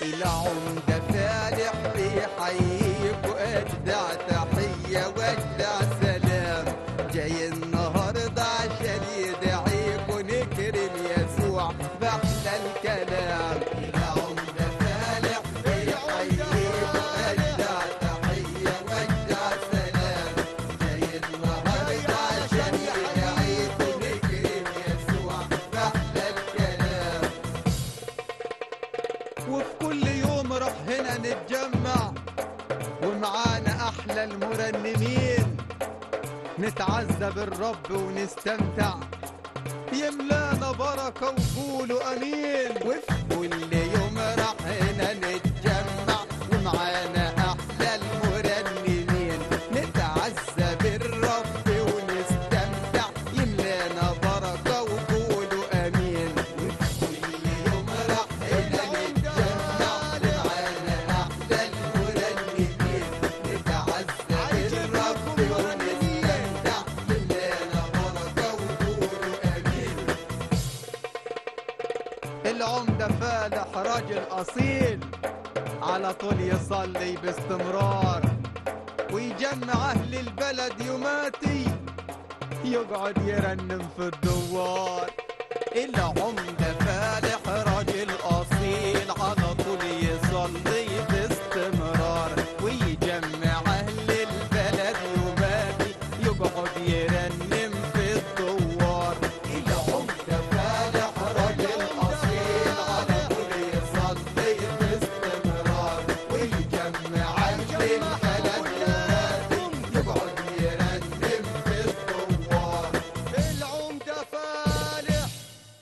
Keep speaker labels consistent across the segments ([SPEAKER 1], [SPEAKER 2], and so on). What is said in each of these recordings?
[SPEAKER 1] العمدة فالح بيحييك وأجدع تحية وأجدع سلام جاي النهاردة عشان يدعيك ونكرم يسوع بأحلى الكلام العمدة فالح بيحييك وأجدع تحية وأجدع سلام جاي النهاردة عشان يدعيك ونكرم يسوع بأحلى الكلام وفي كل يوم راح هنا نتجمع ومعانا احلى المرنمين نتعزى بالرب ونستمتع يملانا بركة وقولوا امين وفي كل يوم راح هنا نتجمع ومعانا احلى المرنمين نتعزى بالرب ونستمتع يملانا بركة وقولوا امين وفي كل يوم راح هنا نتجمع ومعانا احلى المرنمين نتعزى بالرب ونستمتع يملانا بركة وقولوا امين العمدة فالح راجل أصيل على طول يصلي باستمرار ويجمع أهل البلد يوماتي يقعد يرنم في الدوار العمدة فالح راجل أصيل على طول يصلي باستمرار ويجمع أهل البلد يوماتي يقعد يرنم في الدوار العمدة فالح راجل أصيل على طول يصلي باستمرار ويجمع أهل البلد يوماتي يقعد يرنم في الدوار العمدة فالح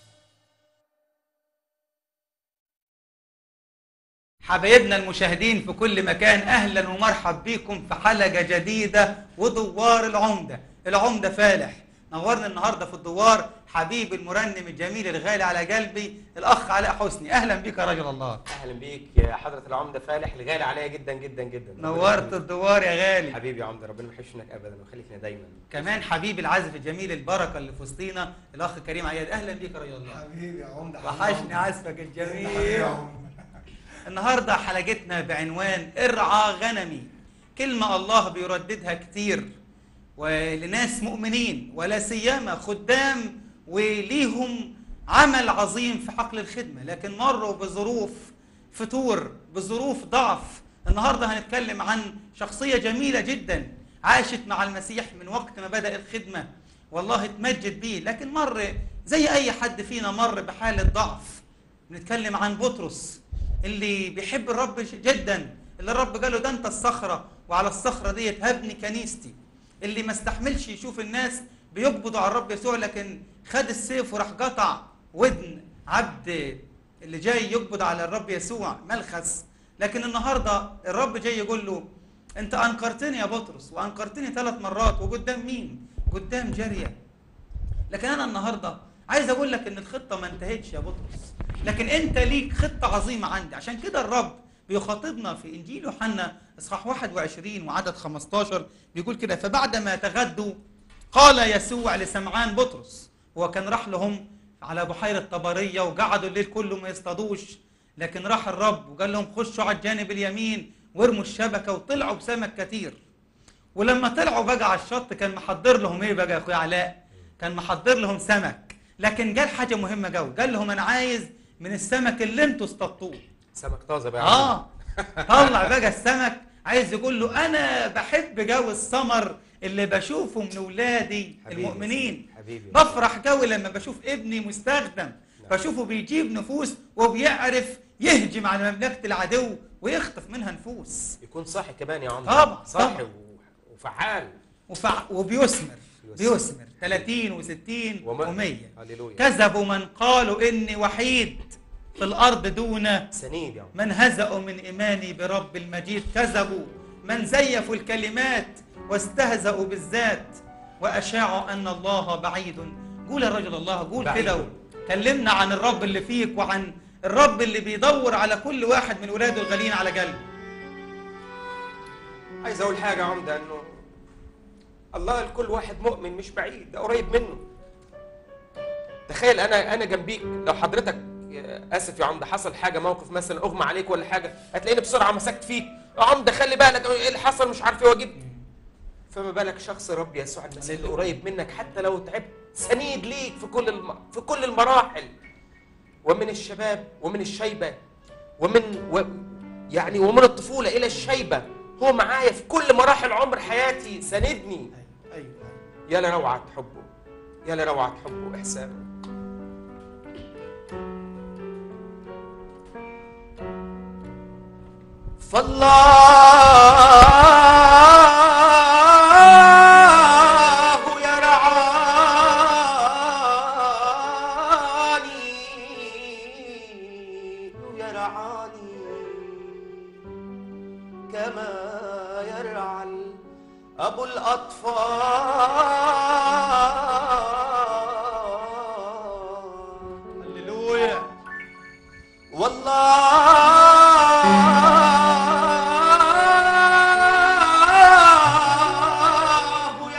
[SPEAKER 2] حبايبنا المشاهدين في كل مكان اهلا ومرحب بكم في حلقه جديده ودوار العمده العمده فالح نورنا النهارده في الدوار حبيب المرنم الجميل الغالي على قلبي الاخ علاء حسني اهلا بك يا رجل الله
[SPEAKER 3] اهلا بيك يا حضره العمده فالح الغالي عليا جدا جدا جدا
[SPEAKER 2] نورت الدوار يا غالي
[SPEAKER 3] حبيبي يا عمده ربنا ما يحشنك ابدا ويخليكنا دايما
[SPEAKER 2] كمان حبيب العازف الجميل البركه اللي في وسطينا الاخ كريم عياد اهلا بك يا رجل الله
[SPEAKER 4] حبيبي يا عمده
[SPEAKER 2] وحشني عزفك
[SPEAKER 4] حبيبي
[SPEAKER 2] الجميل
[SPEAKER 4] يا عمده
[SPEAKER 2] النهارده حلقتنا بعنوان ارعى غنمي كلمة الله بيرددها كتير ولناس مؤمنين ولا سيما خدام وليهم عمل عظيم في حقل الخدمة لكن مروا بظروف فتور بظروف ضعف النهارده هنتكلم عن شخصية جميلة جدا عاشت مع المسيح من وقت ما بدأ الخدمة والله اتمجد بيه لكن مر زي أي حد فينا مر بحالة ضعف بنتكلم عن بطرس اللي بيحب الرب جدا اللي الرب قال له ده انت الصخره وعلى الصخره ديت هبني كنيستي اللي ما استحملش يشوف الناس بيقبضوا على الرب يسوع لكن خد السيف وراح قطع ودن عبد اللي جاي يقبض على الرب يسوع ملخس لكن النهارده الرب جاي يقول له انت انكرتني يا بطرس وانكرتني ثلاث مرات وقدام مين قدام جاريه لكن انا النهارده عايز اقول لك ان الخطه ما انتهتش يا بطرس لكن انت ليك خطه عظيمه عندي عشان كده الرب بيخاطبنا في انجيل يوحنا اصحاح 21 وعدد 15 بيقول كده فبعدما تغدوا قال يسوع لسمعان بطرس هو كان راح لهم على بحيره طبريه وقعدوا الليل كله ما يصطادوش لكن راح الرب وقال لهم خشوا على الجانب اليمين وارموا الشبكه وطلعوا بسمك كتير ولما طلعوا بقى على الشط كان محضر لهم ايه بقى يا اخويا علاء كان محضر لهم سمك لكن قال حاجه مهمه قوي قال لهم انا عايز من السمك اللي انتوا اصطادتوه
[SPEAKER 3] سمك طازه بقى يا عمدة.
[SPEAKER 2] اه طلع بقى السمك عايز يقول له انا بحب جو السمر اللي بشوفه من ولادي
[SPEAKER 3] حبيبي.
[SPEAKER 2] المؤمنين
[SPEAKER 3] حبيبي
[SPEAKER 2] بفرح قوي لما بشوف ابني مستخدم بشوفه بيجيب نفوس وبيعرف يهجم على مملكه العدو ويخطف منها نفوس
[SPEAKER 3] يكون صاحي كمان يا عمده
[SPEAKER 2] طبعا،
[SPEAKER 3] صاحي
[SPEAKER 2] طبعا.
[SPEAKER 3] و- وفعال
[SPEAKER 2] وفع وبيثمر
[SPEAKER 3] بيثمر.
[SPEAKER 2] بيثمر 30 و60
[SPEAKER 3] وما-
[SPEAKER 2] و100
[SPEAKER 3] هللويا
[SPEAKER 2] كذبوا من قالوا اني وحيد في الارض دون
[SPEAKER 3] سنيد يا عمده
[SPEAKER 2] من هزأوا من إيماني برب المجيد كذبوا من زيفوا الكلمات واستهزأوا بالذات وأشاعوا أن الله بعيد قول يا رجل الله قول
[SPEAKER 3] بعيد.
[SPEAKER 2] كده كلمنا عن الرب اللي فيك وعن الرب اللي بيدور على كل واحد من ولاده الغاليين على قلبه
[SPEAKER 3] عايز اقول حاجه يا عمده انه الله لكل واحد مؤمن مش بعيد ده قريب منه تخيل انا انا جنبيك لو حضرتك يا اسف يا عمده حصل حاجه موقف مثلا اغمى عليك ولا حاجه هتلاقيني بسرعه مسكت فيك يا عمده خلي بالك ايه اللي حصل مش عارف ايه واجيب فما بالك شخص رب يسوع المسيح اللي قريب منك حتى لو تعبت سنيد ليك في كل الم... في كل المراحل ومن الشباب ومن الشيبه ومن و... يعني ومن الطفوله الى الشيبه هو معايا في كل مراحل عمر حياتي ساندني
[SPEAKER 2] ايوه ايوه
[SPEAKER 3] يا لروعة حبه يا لروعة حبه وإحسانه فالله يرعاني يرعاني كما يرعى أبو الأطفال
[SPEAKER 2] هللويا
[SPEAKER 3] والله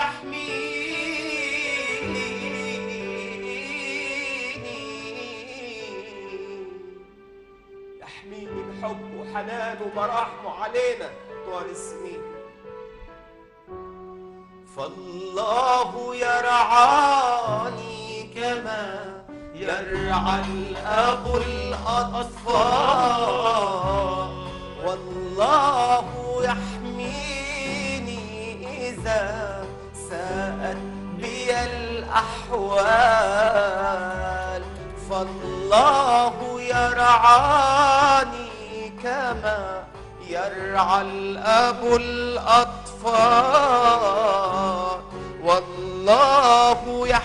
[SPEAKER 3] يحميني يحميني بحبه وحنانه ومراحمه علينا طوال السنين فالله يرعاني كما يرعى الأب الأطفال والله يحميني إذا ساءت بي الأحوال فالله يرعاني كما يرعى الأب الأطفال والله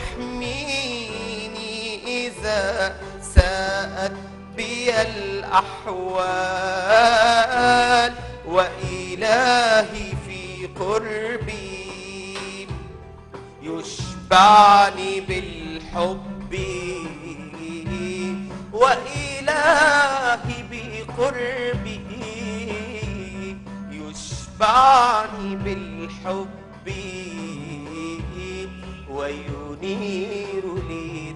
[SPEAKER 3] يحميني إذا ساءت بي الأحوال وإلهي في قربي يشبعني بالحب وإلهي بقربه يشبعني بالحب وينير لي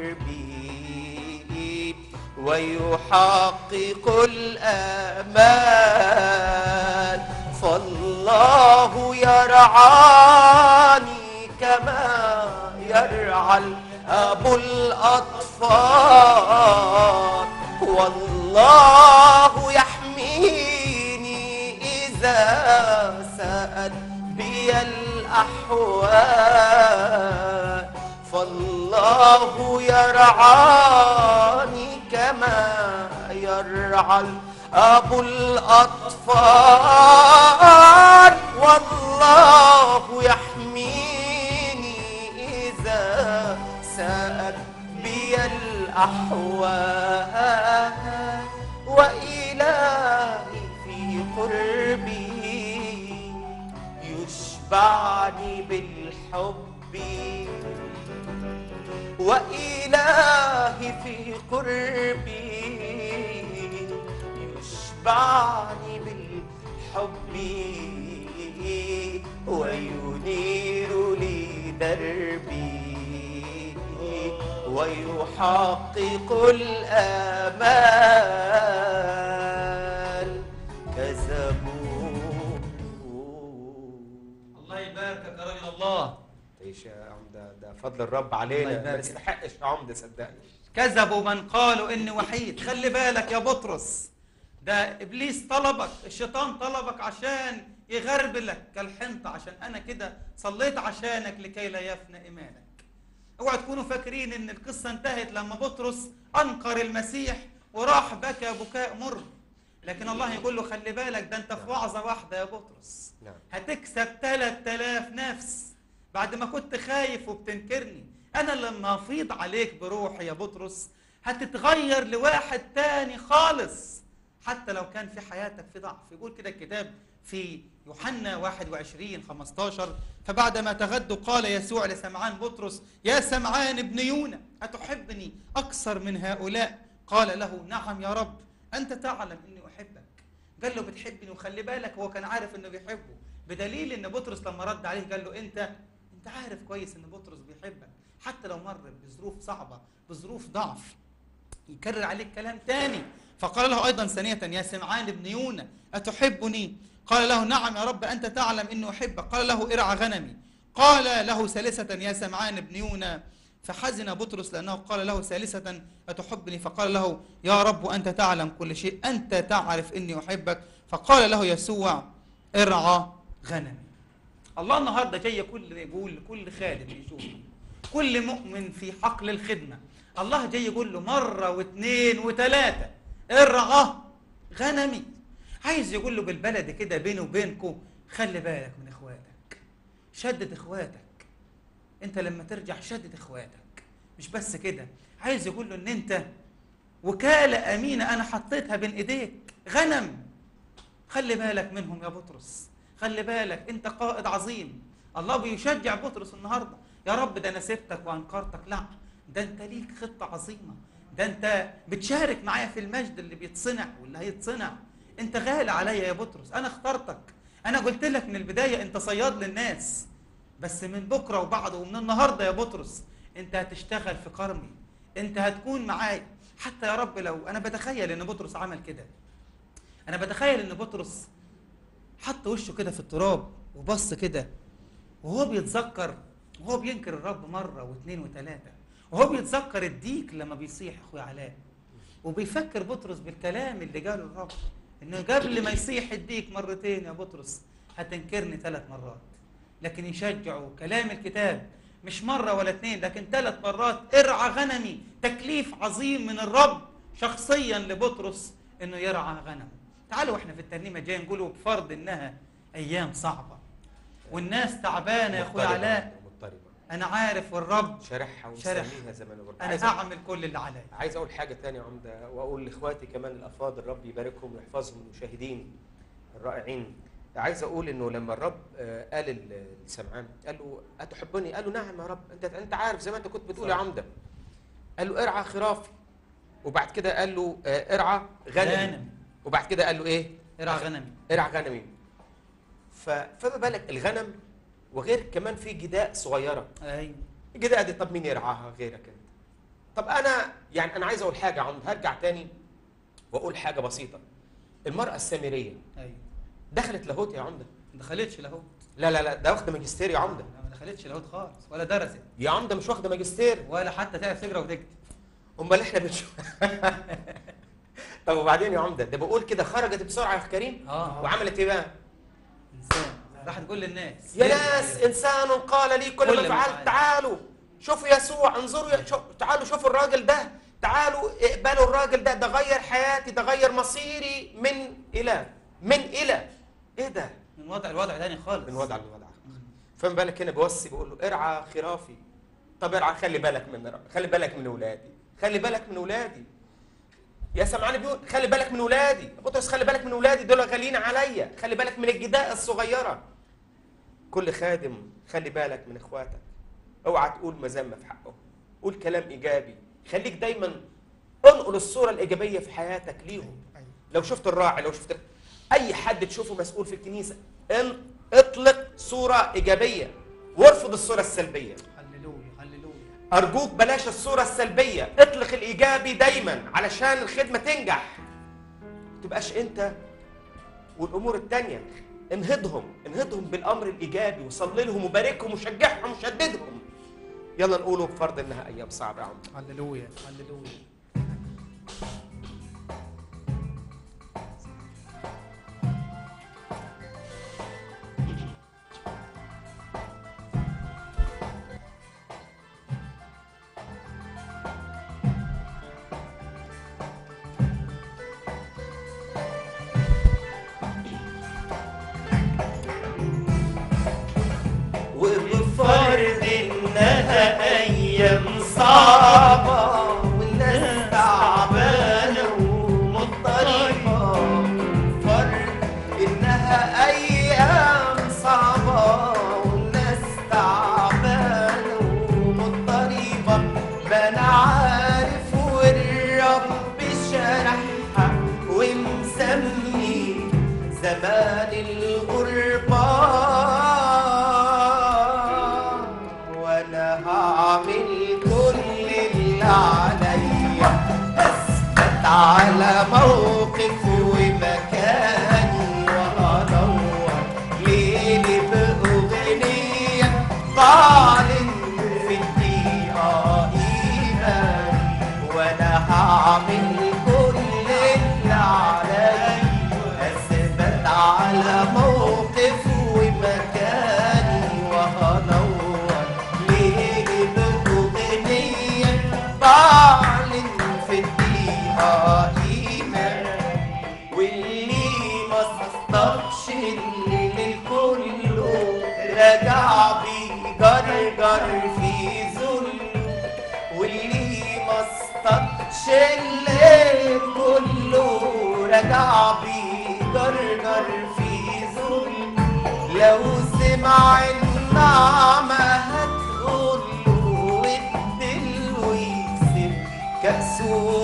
[SPEAKER 3] دربي ويحقق الآمال فالله يرعاني كما يرعى الأب الأطفال والله يحميني إذا ساءت بي الأحوال فالله يرعاني كما يرعى الأب الأطفال والله يحميني إذا ساءت بي الأحوال وإلهي في قربي يشبعني بالحب وإلهي في قربي يشبعني بالحب وينير لي دربي ويحقق الآمال كذبوا
[SPEAKER 2] الله يباركك يا راجل الله
[SPEAKER 3] ايش يا عمده ده فضل الرب
[SPEAKER 2] الله
[SPEAKER 3] علينا
[SPEAKER 2] يبارك.
[SPEAKER 3] ما نستحقش يا عمده صدقني
[SPEAKER 2] كذبوا من قالوا اني وحيد خلي بالك يا بطرس ده ابليس طلبك الشيطان طلبك عشان يغربلك كالحنطة عشان انا كده صليت عشانك لكي لا يفنى ايمانك اوعوا تكونوا فاكرين ان القصة انتهت لما بطرس انكر المسيح وراح بكى بكاء مر لكن الله يقول له خلي بالك ده انت في وعظة واحدة يا بطرس
[SPEAKER 3] نعم
[SPEAKER 2] هتكسب 3000 نفس بعد ما كنت خايف وبتنكرني انا لما افيض عليك بروحي يا بطرس هتتغير لواحد تاني خالص حتى لو كان في حياتك في ضعف يقول كده الكتاب في يوحنا 21 15 فبعدما تغدوا قال يسوع لسمعان بطرس يا سمعان ابن يونا أتحبني أكثر من هؤلاء قال له نعم يا رب أنت تعلم أني أحبك قال له بتحبني وخلي بالك هو كان عارف انه بيحبه بدليل ان بطرس لما رد عليه قال له انت انت عارف كويس ان بطرس بيحبك حتى لو مر بظروف صعبه بظروف ضعف يكرر عليه الكلام تاني فقال له أيضا ثانية يا سمعان بن يونا أتحبني قال له نعم يا رب أنت تعلم إني أحبك قال له ارعى غنمي قال له ثالثة يا سمعان بن يونا فحزن بطرس لأنه قال له ثالثة أتحبني فقال له يا رب أنت تعلم كل شيء أنت تعرف إني أحبك فقال له يسوع ارعى غنمي الله النهارده جاي كل يقول لكل خادم يشوفه كل مؤمن في حقل الخدمه الله جاي يقول له مره واثنين وثلاثه ارعى غنمي عايز يقول له بالبلد كده بيني وبينكم خلي بالك من اخواتك شدد اخواتك انت لما ترجع شدد اخواتك مش بس كده عايز يقول له ان انت وكاله امينه انا حطيتها بين ايديك غنم خلي بالك منهم يا بطرس خلي بالك انت قائد عظيم الله بيشجع بطرس النهارده يا رب ده انا سبتك وانكرتك لا ده انت ليك خطه عظيمه ده انت بتشارك معايا في المجد اللي بيتصنع واللي هيتصنع انت غالي عليا يا بطرس انا اخترتك انا قلت لك من البدايه انت صياد للناس بس من بكره وبعده ومن النهارده يا بطرس انت هتشتغل في كرمي انت هتكون معايا حتى يا رب لو انا بتخيل ان بطرس عمل كده انا بتخيل ان بطرس حط وشه كده في التراب وبص كده وهو بيتذكر وهو بينكر الرب مره واثنين وثلاثه وهو بيتذكر الديك لما بيصيح اخويا علاء وبيفكر بطرس بالكلام اللي قاله الرب انه قبل ما يصيح الديك مرتين يا بطرس هتنكرني ثلاث مرات لكن يشجعوا كلام الكتاب مش مرة ولا اثنين لكن ثلاث مرات ارعى غنمي تكليف عظيم من الرب شخصيا لبطرس انه يرعى غنمه تعالوا احنا في الترنيمة جاي نقولوا بفرض انها ايام صعبة والناس تعبانة يا اخويا
[SPEAKER 3] مضطربة،
[SPEAKER 2] علاء
[SPEAKER 3] مضطربة
[SPEAKER 2] انا عارف والرب
[SPEAKER 3] شارحها
[SPEAKER 2] شارح.
[SPEAKER 3] ومسميها زي ما انا قلت
[SPEAKER 2] انا
[SPEAKER 3] عايز
[SPEAKER 2] هعمل كل اللي عليا
[SPEAKER 3] عايز اقول حاجه تانية يا عمده واقول لاخواتي كمان الافاضل الرب يباركهم ويحفظهم المشاهدين الرائعين عايز اقول انه لما الرب آه، قال ل- لسمعان قال له اتحبني قال له نعم يا رب انت انت عارف زي ما انت كنت بتقول يا
[SPEAKER 2] صح.
[SPEAKER 3] عمده قال له ارعى خرافي وبعد كده قال له آه، ارعى غنمي
[SPEAKER 2] غنم.
[SPEAKER 3] وبعد كده قال له ايه
[SPEAKER 2] ارعى غنمي
[SPEAKER 3] ارعى غنمي ف- فما بالك الغنم وغير كمان في جداء صغيره
[SPEAKER 2] ايوه
[SPEAKER 3] الجداء دي طب مين يرعاها غيرك انت طب انا يعني انا عايز اقول حاجه يا عمد هرجع تاني واقول حاجه بسيطه المراه السامريه
[SPEAKER 2] ايوه
[SPEAKER 3] دخلت لاهوت يا عمده
[SPEAKER 2] ما دخلتش لاهوت
[SPEAKER 3] لا لا لا ده واخده ماجستير يا عمده
[SPEAKER 2] ما دخلتش لاهوت خالص ولا درست
[SPEAKER 3] يا عمده مش واخده ماجستير
[SPEAKER 2] ولا حتى تعرف تقرا وتكتب
[SPEAKER 3] امال احنا بنشوف طب وبعدين يا عمده ده بقول كده خرجت بسرعه يا أخ كريم
[SPEAKER 2] اه
[SPEAKER 3] وعملت ايه بقى
[SPEAKER 2] انسان راح تقول للناس
[SPEAKER 3] يا ناس انسان قال لي كل
[SPEAKER 2] كل
[SPEAKER 3] ما
[SPEAKER 2] ما
[SPEAKER 3] فعلت
[SPEAKER 2] فعلت.
[SPEAKER 3] تعالوا شوفوا يسوع انظروا يا- شو- تعالوا شوفوا الراجل ده تعالوا اقبلوا الراجل ده ده غير حياتي ده غير مصيري من الى من الى ايه ده
[SPEAKER 2] من وضع لوضع تاني خالص
[SPEAKER 3] من وضع لوضع فما بالك هنا بوصي بقول له ارعى خرافي طب ارعى خلي بالك من خلي بالك من اولادي خلي بالك من اولادي يا سمعان بيقول خلي بالك من اولادي يا بطرس خلي بالك من اولادي دول غاليين عليا خلي بالك من الجداء الصغيره كل خادم خلي بالك من اخواتك اوعى تقول مذمه في حقهم قول كلام ايجابي خليك دايما انقل الصوره الايجابيه في حياتك ليهم لو شفت الراعي لو شفت اي حد تشوفه مسؤول في الكنيسه ان اطلق صوره ايجابيه وارفض الصوره السلبيه
[SPEAKER 2] هللويا هللويا
[SPEAKER 3] ارجوك بلاش الصوره السلبيه اطلق الايجابي دايما علشان الخدمه تنجح ما تبقاش انت والامور التانية انهضهم انهضهم بالامر الايجابي وصلي لهم وباركهم وشجعهم وشددهم يلا نقوله بفرض انها ايام صعبه يا عم
[SPEAKER 2] هللويا هللويا
[SPEAKER 4] وبفرض انها ايام صعبة والناس
[SPEAKER 3] على موقف ومكاني وأدور ليلي بأغنية بعلن في الدقيقة إيماني وأنا هعمل كل اللي عليا أثبت على موقف ومكاني وهدور ليلي بأغنية بعلن في الدقيقة إيماني واللي ما صدقش الليل كله رجع بيجرجر في ذله واللي ما اصطادش الليل كله رجع بيجرجر في ذل لو سمع النعمة هتقول له ادل ويكسب كأس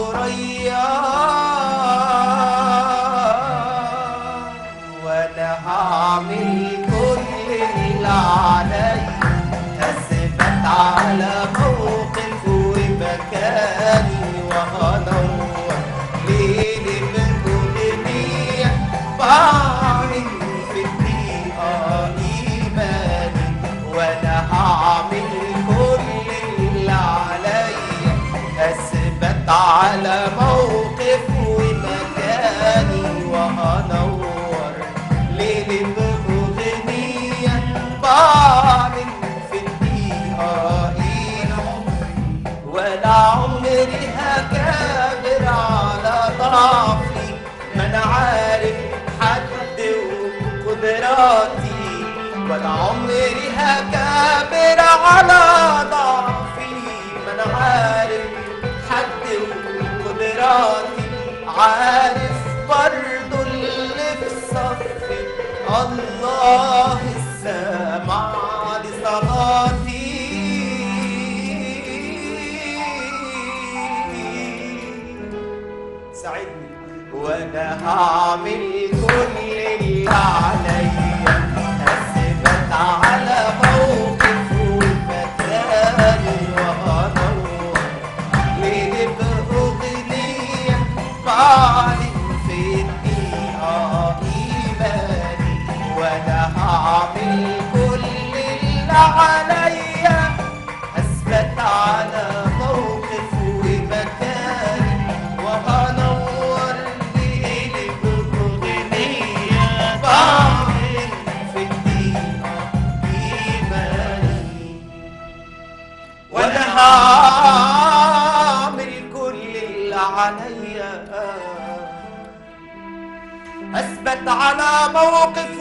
[SPEAKER 3] ريان وانا هعمل كل اللي عليا اثبت على موقف ومكاني وهدور ليلي بأغنية بعلن في الدقيقة إيماني وأنا هعمل كل اللي عليا أثبت على موقف ومكاني وهدور ليلي بأغنية بعلن في الدقيقة إيماني ولا عمري هكابر على ضعفي ما انا عارف حد وقدراتي ولا عمري هكابر على ضعفي ما انا عارف حد وقدراتي عارف برضو اللي في صفي الله السامع لصلاتي ساعدني وانا هعمل كل اللي عليا اثبت على موقف ومكاني وهدور ليلي بأغنية بعلن في الدقيقة إيماني وأنا هعمل كل اللي عليا أثبت على موقف ومكاني وهنور ليلي بأغنية بعلن في الدقيقة إيماني وانا هعمل كل اللي عليا اثبت على موقف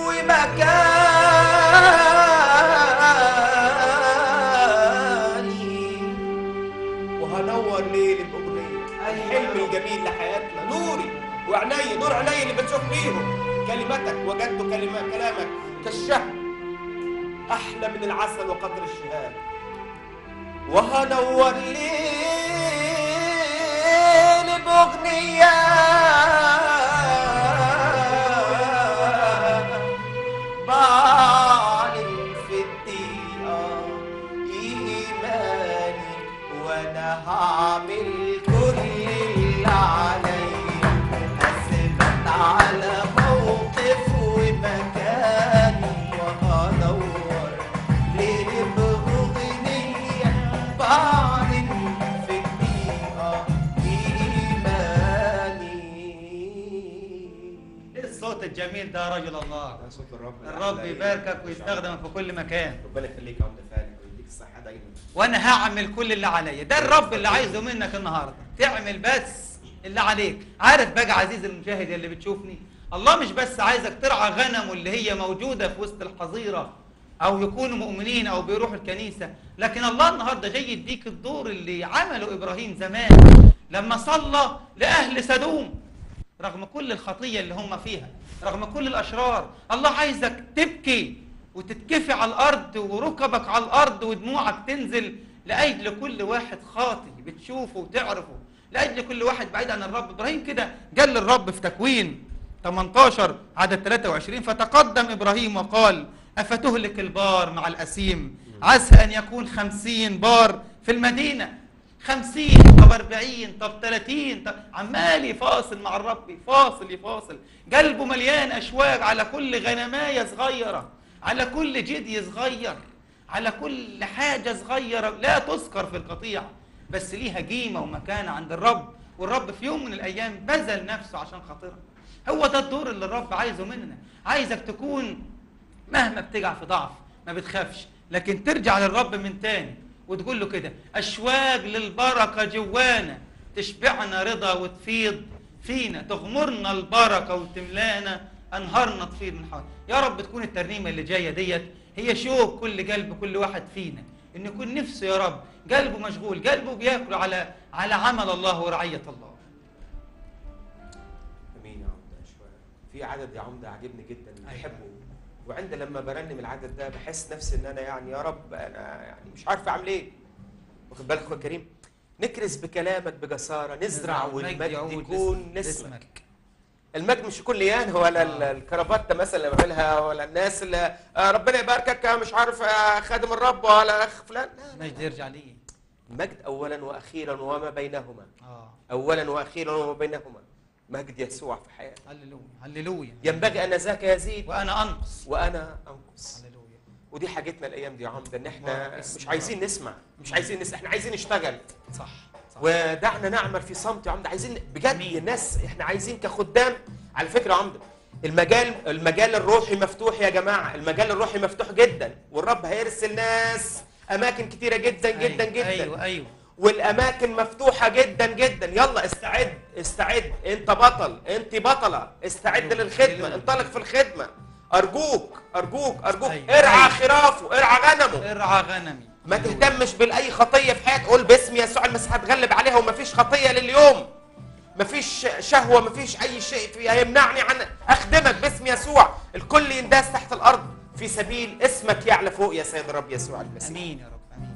[SPEAKER 3] ومكاني وهنور ليلي باغنيه الحلم الجميل لحياتنا نوري وعيني نور عيني اللي بتشوف بيهم كلمتك وجدت كلمة كلامك كالشهد احلى من العسل وقدر الشهاده وهنور ليل بأغنية بعلن في الدقيقة إيماني وأنا هعمل كل اللي عليا أثبت على موقف ومكاني وهدور ليل بأغنية بعلن في الدقيقة إيماني
[SPEAKER 2] ايه الصوت الجميل ده يا رجل الله
[SPEAKER 3] ده صوت الرب
[SPEAKER 2] الرب يباركك ويستخدمك في كل مكان
[SPEAKER 3] ربنا يخليك يا عمد فارق ويديك الصحة دايما
[SPEAKER 2] وانا هعمل كل اللي عليا ده الرب اللي عايزه منك النهارده تعمل بس اللي عليك عارف بقى عزيزي المشاهد اللي بتشوفني الله مش بس عايزك ترعى غنمه اللي هي موجوده في وسط الحظيره او يكونوا مؤمنين او بيروحوا الكنيسه لكن الله النهارده جاي يديك الدور اللي عمله ابراهيم زمان لما صلى لاهل سدوم رغم كل الخطيه اللي هم فيها رغم كل الاشرار الله عايزك تبكي وتتكفي على الارض وركبك على الارض ودموعك تنزل لاجل كل واحد خاطي بتشوفه وتعرفه لاجل كل واحد بعيد عن الرب ابراهيم كده قال للرب في تكوين 18 عدد 23 فتقدم ابراهيم وقال افتهلك البار مع الاسيم عسى ان يكون خمسين بار في المدينه خمسين طب أربعين طب تلاتين طب عمال يفاصل مع الرب يفاصل يفاصل قلبه مليان أشواق على كل غنماية صغيرة على كل جدي صغير على كل حاجة صغيرة لا تذكر في القطيع بس ليها قيمة ومكانة عند الرب والرب في يوم من الأيام بذل نفسه عشان خاطرها هو ده الدور اللي الرب عايزه مننا عايزك تكون مهما بتقع في ضعف ما بتخافش لكن ترجع للرب من تاني وتقول له كده أشواق للبركة جوانا تشبعنا رضا وتفيض فينا تغمرنا البركة وتملانا أنهارنا تفيض من حولنا يا رب تكون الترنيمة اللي جاية ديت هي شوق كل قلب كل واحد فينا إن يكون نفسه يا رب قلبه مشغول قلبه بياكل على على عمل الله ورعية الله
[SPEAKER 3] امين يا عمده اشواق في عدد يا عمده عاجبني جدا
[SPEAKER 2] أيوة.
[SPEAKER 3] بحبه وعند لما برنم العدد ده بحس نفسي ان انا يعني يا رب انا يعني مش عارف اعمل ايه واخد بالك يا كريم نكرس بكلامك بجساره نزرع والمجد يكون نسمك
[SPEAKER 2] اسمك
[SPEAKER 3] المجد مش يكون لي انا ولا ال- الكرافته مثلا اللي بعملها ولا الناس اللي آه، ربنا يباركك آه، مش عارف آه، خادم الرب ولا اخ فلان لا
[SPEAKER 2] مجد يرجع ليه
[SPEAKER 3] المجد اولا واخيرا وما بينهما
[SPEAKER 2] اه
[SPEAKER 3] اولا واخيرا وما بينهما مجد يسوع في حياتي
[SPEAKER 2] هللويا هللويا
[SPEAKER 3] ينبغي ان ذاك يزيد
[SPEAKER 2] وانا انقص
[SPEAKER 3] وانا انقص
[SPEAKER 2] هللويا
[SPEAKER 3] ودي حاجتنا الايام دي يا عمده ان احنا
[SPEAKER 2] الله اسم
[SPEAKER 3] مش عايزين نسمع مش عايزين نسمع احنا عايزين نشتغل
[SPEAKER 2] صح صح
[SPEAKER 3] ودعنا نعمل في صمت يا عمده عايزين بجد
[SPEAKER 2] أمين.
[SPEAKER 3] الناس احنا عايزين كخدام على فكره يا عمده المجال المجال الروحي مفتوح يا جماعه المجال الروحي مفتوح جدا والرب هيرسل ناس اماكن كتيره جدا جدا
[SPEAKER 2] أيوة،
[SPEAKER 3] جدا
[SPEAKER 2] ايوه ايوه
[SPEAKER 3] والاماكن مفتوحه جدا جدا يلا استعد استعد انت بطل انت بطله استعد
[SPEAKER 2] أيوة.
[SPEAKER 3] للخدمه
[SPEAKER 2] أيوة.
[SPEAKER 3] انطلق في الخدمه ارجوك ارجوك ارجوك
[SPEAKER 2] أيوة.
[SPEAKER 3] ارعى
[SPEAKER 2] أيوة.
[SPEAKER 3] خرافه ارعى غنمه
[SPEAKER 2] ارعى غنمي
[SPEAKER 3] ما تهتمش بالاي خطيه في حياتك قول باسم يسوع المسيح هتغلب عليها ومفيش خطيه لليوم مفيش شهوه مفيش اي شيء فيها يمنعني عن اخدمك باسم يسوع الكل ينداس تحت الارض في سبيل اسمك يعلى فوق يا سيد الرب يسوع المسيح
[SPEAKER 2] امين يا رب امين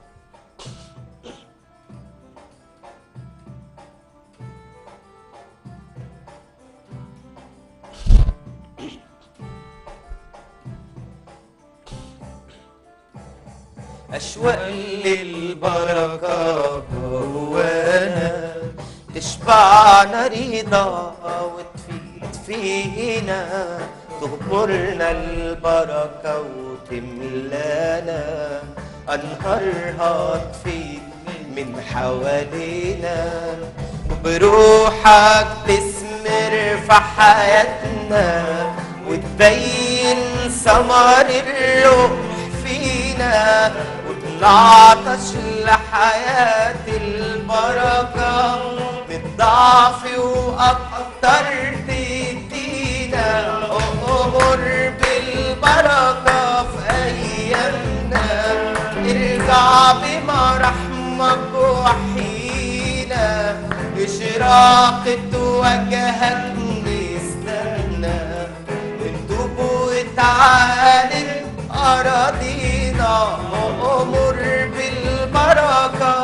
[SPEAKER 3] أشواق للبركة جوانا تشبعنا رضا وتفيد فينا تغمرنا البركة وتملانا أنهارها تفيد من حوالينا وبروحك تثمر في حياتنا وتبين ثمر الروح فينا وبنعطش لحياة البركة بالضعف وأكتر تدينا أمر بالبركة في أيامنا ارجع بمرحمك وحينا إشراقة وجهك نستنى نتوب وتعالج أراضينا أمر بالبركة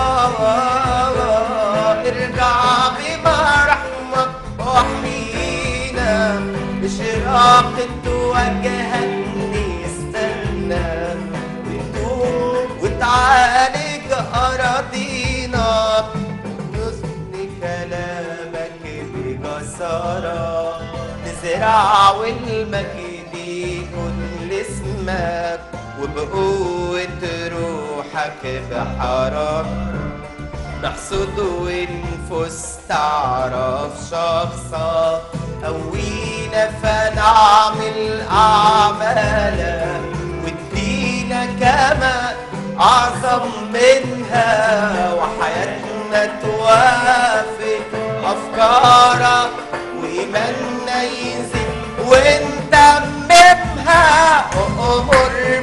[SPEAKER 3] ارجع بمرحمك وحينا إشراقة وجهك نستنى نتوب وتعالج أراضينا نثني كلامك بجسارة نزرع والمجد يكون لاسمك وبقوة روحك بحرارة نحصد ونفوس تعرف شخصك قوينا فنعمل أعمالك وادينا كمان أعظم منها وحياتنا توافق أفكارك وإيماننا يزيد ونتممها أمر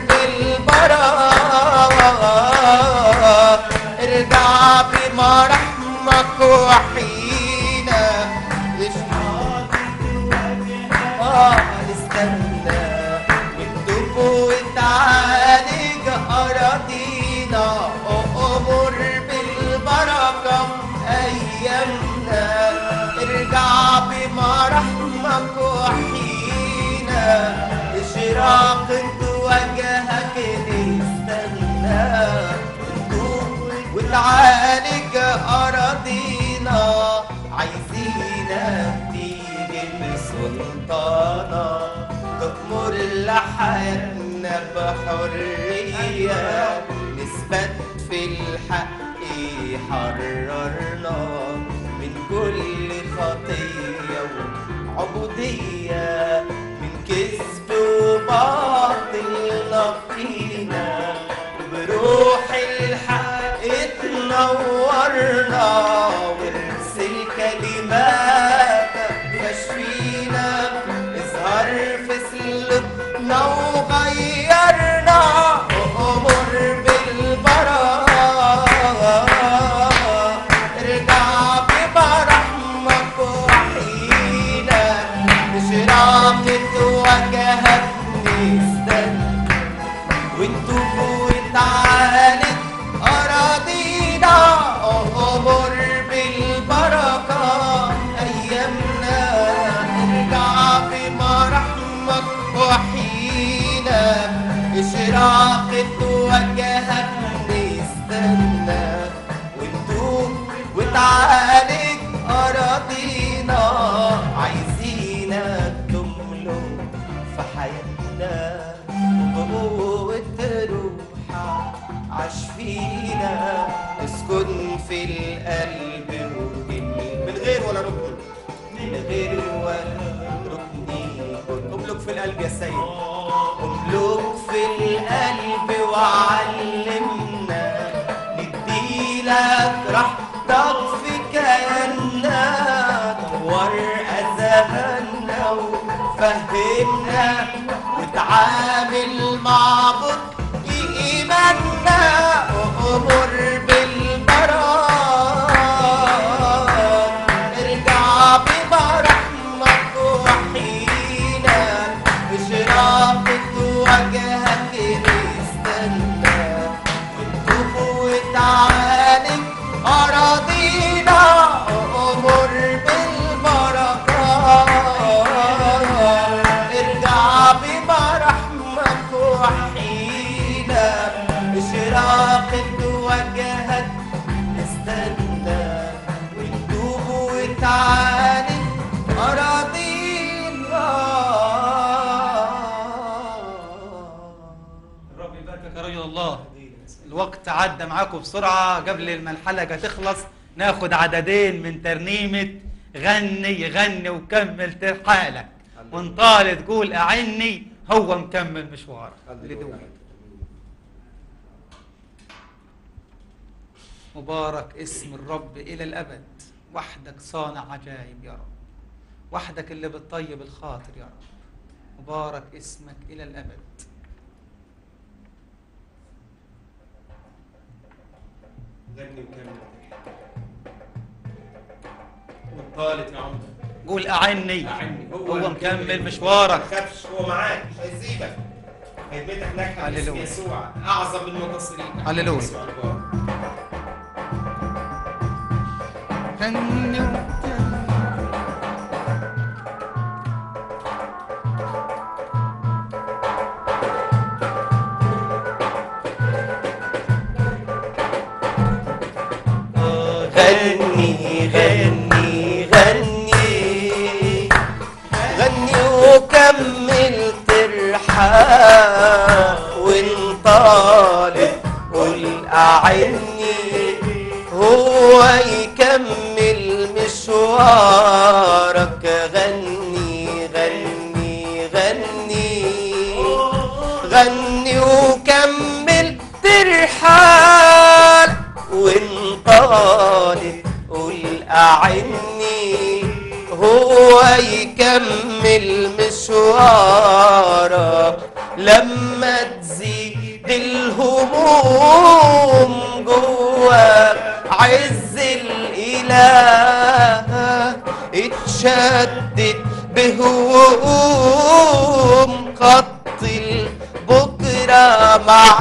[SPEAKER 3] بالبراءة ارجع بمرحمك وحينا اشعار آه نستنى نكتب وتعالج أراضينا أمر بالبركة أيامنا ارجع بمرحمك وحينا إشراقة وجهك نستنى نتوب
[SPEAKER 4] وتعالج أراضينا عايزينك تيجي بسلطانة تأمر لحياتنا بحرية نثبت في الحق يحررنا من كل خطية وعبودية من كذب وباطل نقينا بروح الحق تنورنا وارسل كلمات تشفينا اظهر في سلوكنا وغيرنا وامر بالبراء ارجع بمرحمك وحينا بشراقة وجهك نستنى ونتوب وتعالج أراضينا أمر بالبركة أيامنا ارجع بمرحمك وحينا إشراقة وجهك نستنى ونتوب وتعالج أراضينا عايزينك تملك في حياتنا بقوة روحك عاش فينا اسكن في القلب وكلمة من غير ولا ركن من غير ولا ركن املك في القلب يا سيد املك في القلب وعلمنا نديلك راحتك في كياننا نور اذهاننا وفهمنا وتعامل مع بطء ايماننا وامر بالبراء ارجع بمرحمك وحينا بشراقة وجهك نستنى ونتوب وتعالج أراضينا أمر بالبركات ارجع بمرحمك وحينا بشراقة وجهك نستنى ونتوب وتعالج أراضينا
[SPEAKER 2] الرب يباركك يا رجل الله الوقت عدى معاكم بسرعة قبل ما الحلقة تخلص ناخد عددين من ترنيمة غني غني وكمل حالك وانطالت تقول أعني هو مكمل مشوارك لدول مبارك اسم الرب إلى الأبد وحدك صانع عجائب يا رب وحدك اللي بتطيب الخاطر يا رب مبارك اسمك إلى الأبد
[SPEAKER 3] غني وكمل وانطالت يا عمر
[SPEAKER 2] قول أعني
[SPEAKER 3] أعني.
[SPEAKER 2] هو
[SPEAKER 3] اللي
[SPEAKER 2] مكمل
[SPEAKER 3] ما
[SPEAKER 2] مشوارك
[SPEAKER 3] تخافش هو معاك مش هيسيبك خدمتك ناجحه باسم
[SPEAKER 2] هللويا.
[SPEAKER 3] يسوع اعظم المنتصرين
[SPEAKER 2] هللويا.
[SPEAKER 3] يسوع البار.
[SPEAKER 1] غني وكمل
[SPEAKER 4] غني غني غني غني وكمل ترحال وانطالب قول أعني هو يكمل مشوارك غني غني غني غني وكمل ترحال وانطالب قول أعني هو يكمل مشوارك لما تزيد الهموم جواك عز الإله اتشدد بهموم خط البكرة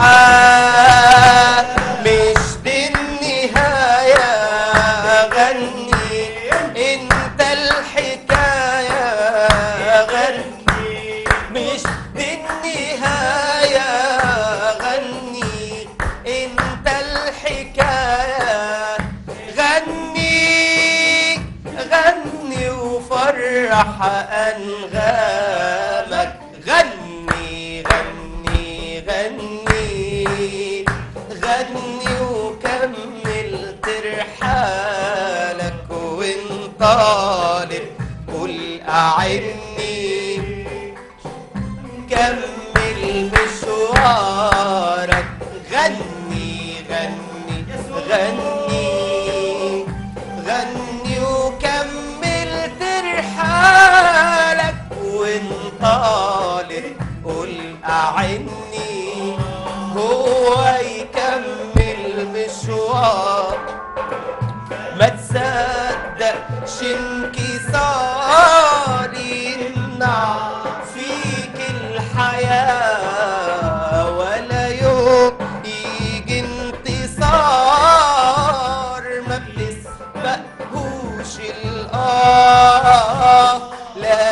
[SPEAKER 4] معاه مش دي النهاية غني انت الحكاية غني مش دي النهاية غني انت الحكاية فرح أنغامك غني غني غني غني وكمل ترحالك وانطالب قل أعني كمل مشوارك غني غني غني غني وكمل ترحالك وانطالب قل أعني هو يكمل مشوار ما تصدقش انكساري يمنع فيك الحياة ولا يوم يجي انتصار ما بتسبقهوش الآه لا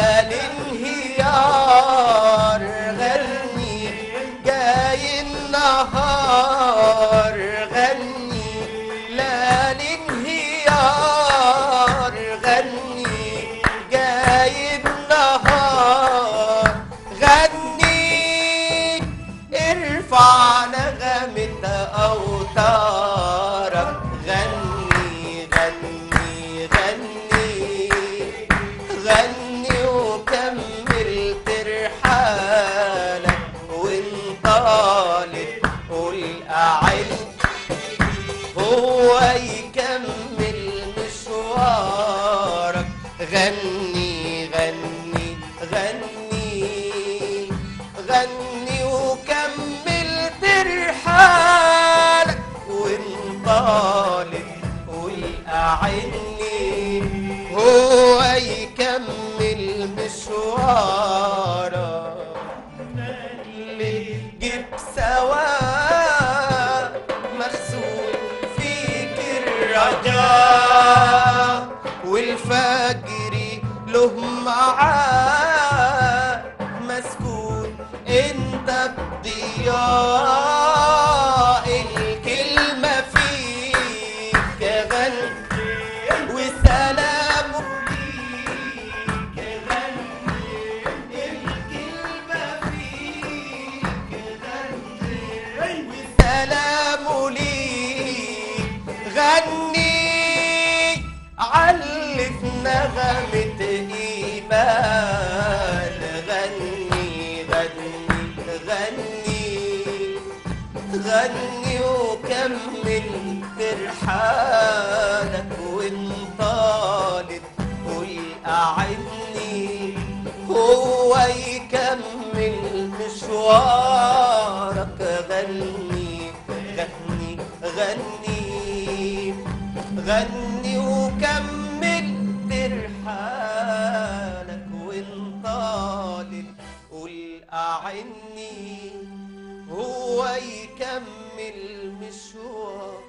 [SPEAKER 4] الانهيار غني جاي النهار غني لا الانهيار غني جاي النهار غني ارفع نغمة أوتارك غني غني غني غني وكمل ترحالك وانطالت قول أعد هو يكمل مشوارك غني غني غني غني وكمل ترحالك وانطالب قول أعني هو يكمل مشوارك اللي جيب سوا مغسول فيك الرجاء والفجر له معاه مسكون انت بضياء الكلمة فيك غني وسلام فيك غني الكلمة فيك غني وسلام ليك غني علف نغمة إيمان غني غني غني غني وكمل ترحالك وانطالب قل أعني هو يكمل مشوارك غني غني غني غني وكمل ترحالك وانطالب قل أعني هو يكمل مشوار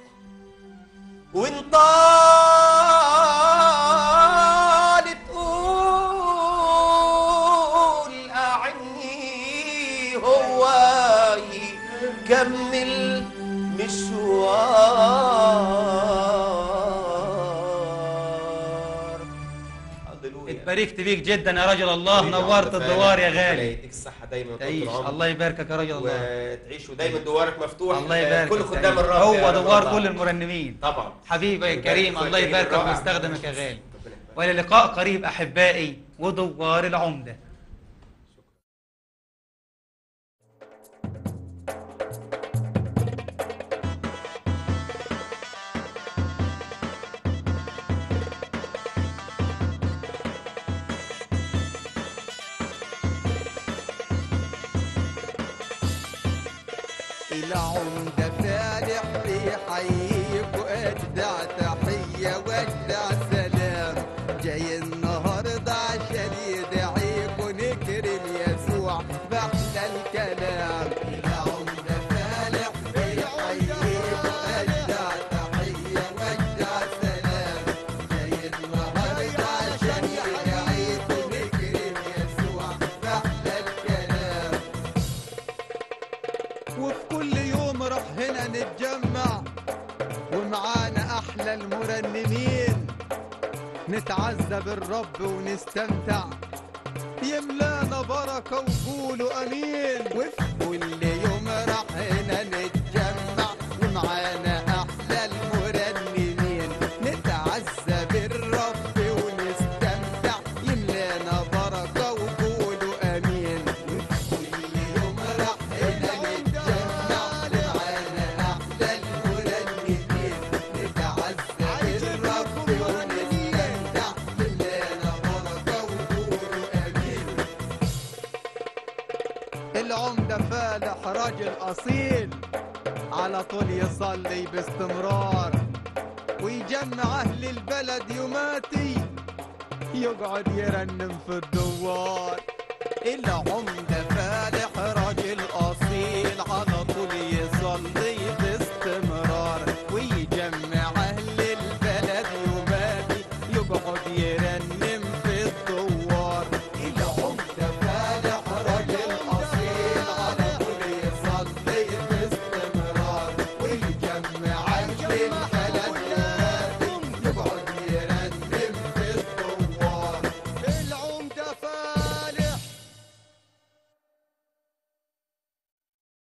[SPEAKER 4] وانطالب قول أعني هو يكمل مشوار هللويا
[SPEAKER 2] اتباركت بيك جدا يا رجل الله نورت الدوار يا غالي
[SPEAKER 3] يديك الصحة دايما
[SPEAKER 2] تعيش
[SPEAKER 3] وطول العمر
[SPEAKER 2] الله يباركك يا رجل الله
[SPEAKER 3] وتعيشوا دايما دوارك مفتوح
[SPEAKER 2] الله
[SPEAKER 3] آه،
[SPEAKER 2] يبارك
[SPEAKER 3] كل
[SPEAKER 2] فيك.
[SPEAKER 3] خدام الرب يا
[SPEAKER 2] هو
[SPEAKER 3] رب
[SPEAKER 2] دوار
[SPEAKER 3] الله.
[SPEAKER 2] كل المرنمين
[SPEAKER 3] طبعا
[SPEAKER 2] حبيبي يا
[SPEAKER 3] يبارك
[SPEAKER 2] كريم
[SPEAKER 3] فيك
[SPEAKER 2] الله
[SPEAKER 3] يا
[SPEAKER 2] يباركك
[SPEAKER 3] رائع.
[SPEAKER 2] ويستخدمك يا غالي
[SPEAKER 3] ربنا يبارك.
[SPEAKER 2] والى لقاء قريب احبائي ودوار العمده
[SPEAKER 1] العمدة فالح بيحييك وأجدع تحية وأجدع سلام جاي النهاردة عشان يدعيك ونكرم يسوع بأحلى الكلام العمدة فالح بيحييك وأجدع تحية وأجدع سلام جاي النهاردة عشان يدعيك ونكرم يسوع بأحلى الكلام وفي كل يوم راح هنا نتجمع ومعانا احلى المرنمين نتعزى بالرب ونستمتع يملانا بركة وقولوا أمين وفي كل يوم راح هنا نتجمع ومعانا أحلى المرنمين نتعزى بالرب ونستمتع يملانا بركة وقولوا أمين وفي كل يوم راح هنا نتجمع ومعانا أحلى المرنمين نتعزى بالرب ونستمتع يملانا بركة وقولوا أمين العمدة فالح راجل أصيل على طول يصلي باستمرار ويجمع أهل البلد يوماتي يقعد يرنم في الدوار العمدة فالح راجل أصيل على طول يصلي